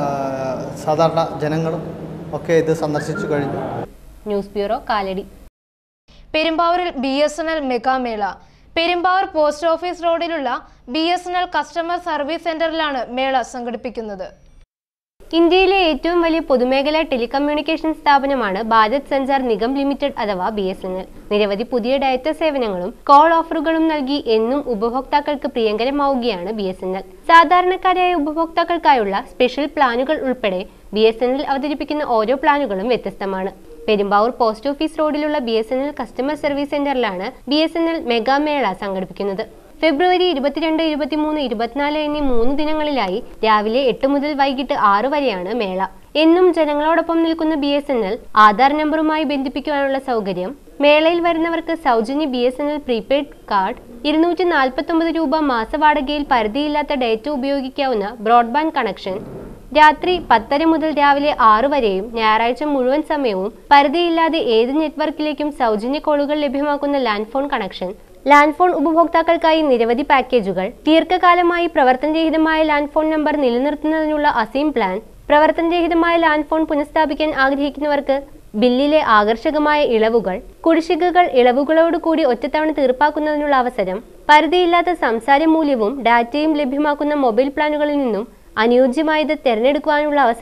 സാധാരണ ജനങ്ങളും ഒക്കെ ഇത് സന്ദർശിച്ചു കഴിഞ്ഞു ന്യൂസ് ബ്യൂറോ കാലടി പെരുമ്പാവൂരിൽ ബി എസ് എൻ എൽ മെഗാമേള പെരുമ്പാവൂർ പോസ്റ്റ് ഓഫീസ് റോഡിലുള്ള B S N L customer service സെന്ററിലാണ് മേള സംഘടിപ്പിക്കുന്നത് ഇന്ത്യയിലെ ഏറ്റവും വലിയ പൊതുമേഖലാ ടെലികമ്മ്യൂണിക്കേഷൻ സ്ഥാപനമാണ് ഭാരത് സഞ്ചാർ നിഗം ലിമിറ്റഡ് അഥവാ ബി എസ് എൻ എൽ നിരവധി പുതിയ ഡയറ്റ സേവനങ്ങളും കോൾ ഓഫറുകളും നൽകി എന്നും ഉപഭോക്താക്കൾക്ക് പ്രിയങ്കരമാവുകയാണ് ബി എസ് എൻ എൽ സാധാരണക്കാരായ ഉപഭോക്താക്കൾക്കായുള്ള സ്പെഷ്യൽ പ്ലാനുകൾ ഉൾപ്പെടെ ബി എസ് എൻ എൽ അവതരിപ്പിക്കുന്ന ഓരോ പ്ലാനുകളും വ്യത്യസ്തമാണ് പെരുമ്പാവൂർ പോസ്റ്റ് ഓഫീസ് റോഡിലുള്ള B S N L customer service സെന്ററിലാണ് ബി എസ് എൻ എൽ മെഗാമേള സംഘടിപ്പിക്കുന്നത് ഫെബ്രുവരി ഇരുപത്തിരണ്ട് ഇരുപത്തിമൂന്ന് ഇരുപത്തിനാല് എന്നീ മൂന്ന് ദിനങ്ങളിലായി രാവിലെ എട്ട് മുതൽ വൈകിട്ട് ആറ് വരെയാണ് മേള എന്നും ജനങ്ങളോടൊപ്പം നിൽക്കുന്ന B S N L Aadhaar നമ്പറുമായി ബന്ധിപ്പിക്കുവാനുള്ള സൗകര്യം മേളയിൽ വരുന്നവർക്ക് സൗജന്യ B S N L prepaid card ഇരുന്നൂറ്റി നാൽപ്പത്തൊമ്പത് രൂപ മാസവാടകയിൽ പരിധിയില്ലാത്ത ഡേറ്റ ഉപയോഗിക്കാവുന്ന ബ്രോഡ്ബാൻഡ് കണക്ഷൻ രാത്രി പത്തര മുതൽ രാവിലെ ആറ് വരെയും ഞായറാഴ്ച മുഴുവൻ സമയവും പരിധിയില്ലാതെ ഏത് നെറ്റ്വർക്കിലേക്കും സൗജന്യ കോളുകൾ ലഭ്യമാക്കുന്ന land phone connection land phone ഉപഭോക്താക്കൾക്കായി നിരവധി പാക്കേജുകൾ ദീർഘകാലമായി പ്രവർത്തനരഹിതമായ ലാൻഡ് ഫോൺ നമ്പർ നിലനിർത്തുന്നതിനുള്ള അസീം പ്ലാൻ പ്രവർത്തനരഹിതമായ ലാൻഡ് ഫോൺ പുനഃസ്ഥാപിക്കാൻ ആഗ്രഹിക്കുന്നവർക്ക് ബില്ലിലെ ആകർഷകമായ ഇളവുകൾ കുടിശ്ശികകൾ ഇളവുകളോടുകൂടി ഒറ്റത്തവണ തീർപ്പാക്കുന്നതിനുള്ള അവസരം പരിധിയില്ലാത്ത സംസാര മൂല്യവും ഡാറ്റയും ലഭ്യമാക്കുന്ന മൊബൈൽ പ്ലാനുകളിൽ നിന്നും അനുയോജ്യമായത് തിരഞ്ഞെടുക്കുവാനുള്ള അവസരം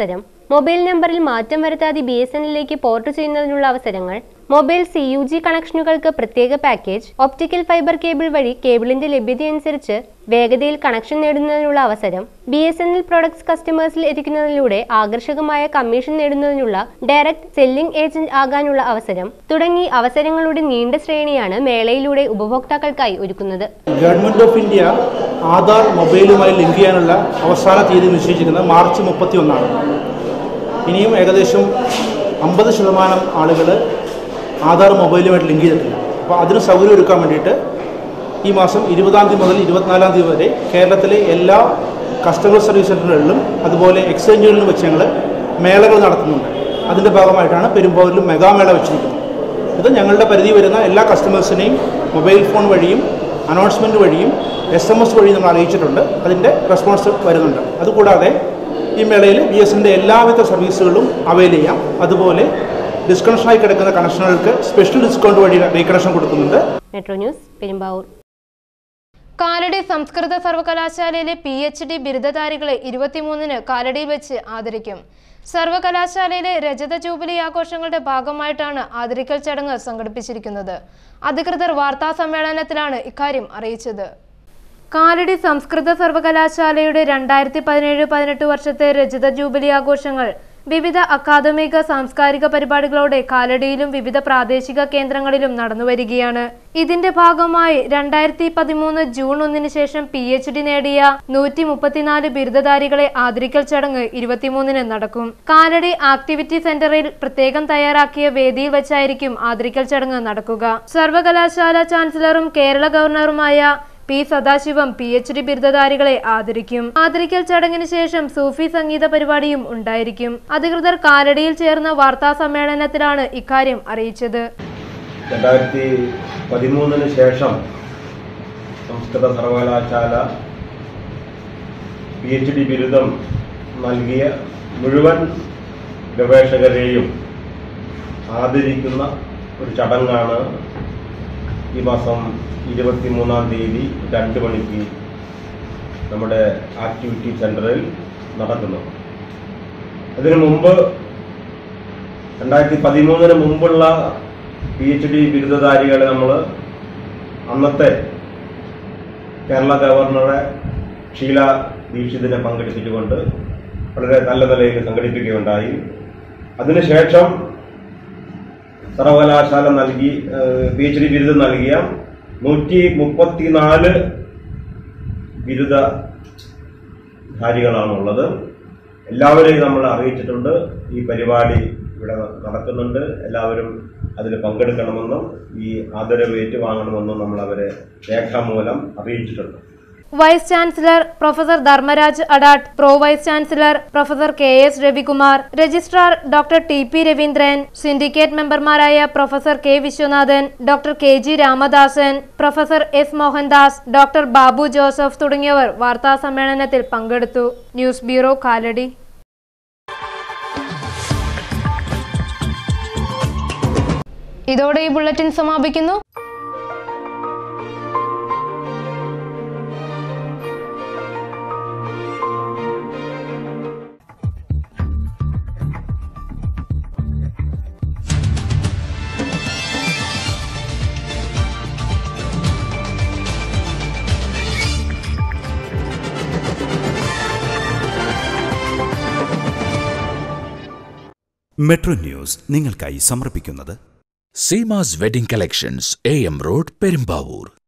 മൊബൈൽ നമ്പറിൽ മാറ്റം വരുത്താതെ ബി എസ് എന്നിലേക്ക് പോർട്ട് ചെയ്യുന്നതിനുള്ള അവസരങ്ങൾ മൊബൈൽ സി യു ജി കണക്ഷനുകൾക്ക് പ്രത്യേക പാക്കേജ് ഒപ്റ്റിക്കൽ ഫൈബർ കേബിൾ വഴി കേബിളിന്റെ ലഭ്യതയനുസരിച്ച് വേഗതയിൽ കണക്ഷൻ നേടുന്നതിനുള്ള അവസരം B S N L products കസ്റ്റമേഴ്സിൽ എത്തിക്കുന്നതിലൂടെ ആകർഷകമായ കമ്മീഷൻ നേടുന്നതിനുള്ള ഡയറക്റ്റ് സെല്ലിംഗ് ഏജന്റ് ആകാനുള്ള അവസരം തുടങ്ങി അവസരങ്ങളുടെ നീണ്ട ശ്രേണിയാണ് മേളയിലൂടെ ഉപഭോക്താക്കൾക്കായി ഒരുക്കുന്നത് ഗവൺമെൻറ് ഓഫ് ഇന്ത്യ ആധാർ മൊബൈലുമായി ലിങ്ക് ചെയ്യാനുള്ള അവസാന തീയതി നിശ്ചയിച്ചിരിക്കുന്നത് മാർച്ച് മുപ്പത്തി ഒന്നാണ് ഇനിയും ഏകദേശം അമ്പത് ശതമാനം ആളുകൾ ആധാർ മൊബൈലുമായിട്ട് ലിങ്ക് ചെയ്തിട്ടില്ല അപ്പോൾ അതിന് സൗകര്യം ഒരുക്കാൻ വേണ്ടിയിട്ട് ഈ മാസം ഇരുപതാം തീയതി മുതൽ ഇരുപത്തിനാലാം തീയതി വരെ കേരളത്തിലെ എല്ലാ കസ്റ്റമർ സർവീസ് സെൻ്ററുകളിലും അതുപോലെ എക്സ്ചേഞ്ചുകളിലും വെച്ച് ഞങ്ങൾ മേളകൾ നടത്തുന്നുണ്ട് അതിൻ്റെ ഭാഗമായിട്ടാണ് പെരുമ്പാവൂരിലും മെഗാമേള വെച്ചിരിക്കുന്നത് ഇത് ഞങ്ങളുടെ പരിധി വരുന്ന എല്ലാ കസ്റ്റമേഴ്സിനെയും മൊബൈൽ ഫോൺ വഴിയും അനൗൺസ്മെൻറ്റ് വഴിയും എസ് എം എസ് വഴിയും നമ്മൾ അറിയിച്ചിട്ടുണ്ട് അതിൻ്റെ റെസ്പോൺസ് വരുന്നുണ്ട് അതുകൂടാതെ ഈ മേളയിൽ ബി എസിൻ്റെ എല്ലാവിധ സർവീസുകളും അവൈൽ ചെയ്യാം അതുപോലെ ഡിസ്കണക്ഷനായി കിടക്കുന്ന കണക്ഷനുകൾക്ക് സ്പെഷ്യൽ ഡിസ്കൗണ്ട് വഴി റീകണക്ഷൻ കൊടുക്കുന്നുണ്ട് മെട്രോ ന്യൂസ് പെരുമ്പാവൂർ കാലടി സംസ്കൃത സർവകലാശാലയിലെ പി എച്ച് ഡി ബിരുദധാരികളെ ഇരുപത്തിമൂന്നിന് കാലടിയിൽ വെച്ച് ആദരിക്കും സർവകലാശാലയിലെ രജത ജൂബിലി ആഘോഷങ്ങളുടെ ഭാഗമായിട്ടാണ് ആദരിക്കൽ ചടങ്ങ് സംഘടിപ്പിച്ചിരിക്കുന്നത് അധികൃതർ വാർത്താ സമ്മേളനത്തിലാണ് ഇക്കാര്യം അറിയിച്ചത് കാലടി സംസ്കൃത സർവകലാശാലയുടെ രണ്ടായിരത്തി പതിനേഴ് പതിനെട്ട് വർഷത്തെ രജത ജൂബിലി ആഘോഷങ്ങൾ വിവിധ അക്കാദമിക സാംസ്കാരിക പരിപാടികളോടെ കാലടിയിലും വിവിധ പ്രാദേശിക കേന്ദ്രങ്ങളിലും നടന്നുവരികയാണ് ഇതിന്റെ ഭാഗമായി രണ്ടായിരത്തി പതിമൂന്ന് ജൂൺ ഒന്നിന് ശേഷം പി എച്ച് ഡി നേടിയ നൂറ്റി മുപ്പത്തിനാല് ബിരുദധാരികളെ ആദരിക്കൽ ചടങ്ങ് ഇരുപത്തിമൂന്നിന് നടക്കും കാലടി ആക്ടിവിറ്റി സെന്ററിൽ പ്രത്യേകം തയ്യാറാക്കിയ വേദിയിൽ വെച്ചായിരിക്കും ആദരിക്കൽ ചടങ്ങ് നടക്കുക സർവകലാശാല ചാൻസലറും കേരള ഗവർണറുമായ P Sadasivam P H D ബിരുദധാരികളെ ആദരിക്കും ആദരിക്കൽ ചടങ്ങിന് ശേഷം സൂഫി സംഗീത പരിപാടിയും ഉണ്ടായിരിക്കും അധികൃതർ കാലടിയിൽ ചേർന്ന വാർത്താ സമ്മേളനത്തിലാണ് ഇക്കാര്യം അറിയിച്ചത് രണ്ടായിരത്തി പതിമൂന്നിന് ശേഷം സംസ്കൃത സർവകലാശാല പി എച്ച് ഡി ബിരുദം നൽകിയ മുഴുവൻ ഗവേഷകരെയും ആദരിക്കുന്ന ഒരു ചടങ്ങാണ് ഈ മാസം ഇരുപത്തിമൂന്നാം തീയതി രണ്ട് മണിക്ക് നമ്മുടെ ആക്ടിവിറ്റി സെൻറ്ററിൽ നടക്കുന്നത് അതിനു മുമ്പ് രണ്ടായിരത്തി പതിമൂന്നിന് മുമ്പുള്ള പി എച്ച് ഡി ബിരുദധാരികളെ നമ്മൾ അന്നത്തെ കേരള ഗവർണറെ ഷീല ദീക്ഷിതിനെ പങ്കെടുപ്പിച്ചുകൊണ്ട് വളരെ നല്ല നിലയിൽ സംഘടിപ്പിക്കുകയുണ്ടായി അതിനുശേഷം സർവകലാശാല നൽകി പി എച്ച് ഡി ബിരുദം നൽകിയ നൂറ്റി മുപ്പത്തിനാല് ബിരുദധാരികളാണുള്ളത് എല്ലാവരെയും നമ്മൾ അറിയിച്ചിട്ടുണ്ട് ഈ പരിപാടി ഇവിടെ നടക്കുന്നുണ്ട് എല്ലാവരും അതിൽ പങ്കെടുക്കണമെന്നും ഈ ആദരവ് ഏറ്റുവാങ്ങണമെന്നും നമ്മൾ അവരെ രേഖാമൂലം അറിയിച്ചിട്ടുണ്ട് vice chancellor professor Dharmaraj Adat pro vice chancellor professor K S Ravikumar registrar doctor T P Raveendran syndicate മെമ്പർമാരായ professor K Viswanathan doctor K G Ramadasan professor S Mohandas doctor Babu Joseph തുടങ്ങിയവർ വാർത്താ സമ്മേളനത്തിൽ പങ്കെടുത്തു ന്യൂസ് ബ്യൂറോ കാലടി ഇതോടെ ഈ ബുള്ളറ്റിൻ സമാപിക്കുന്നു മെട്രോ ന്യൂസ് നിങ്ങൾക്കായി സമർപ്പിക്കുന്നത് Seemas wedding collections A M road Perumbavoor